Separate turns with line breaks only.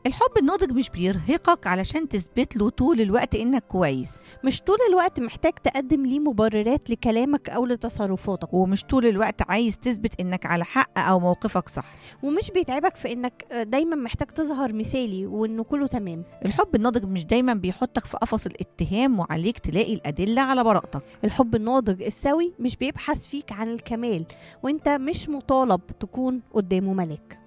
الحب الناضج مش بيرهقك علشان تثبت له طول الوقت انك كويس
مش طول الوقت محتاج تقدم ليه مبررات لكلامك أو لتصرفاتك
ومش طول الوقت عايز تثبت انك على حق او موقفك صح
ومش بيتعبك في إنك دايما محتاج تظهر مثالي وإنه كله تمام
الحب الناضج مش دايما بيحطك في قفص الاتهام وعليك تلاقي الادله على براءتك
الحب الناضج السوي مش بيبحث فيك عن الكمال وإنت مش مطالب تكون قدامه ملاك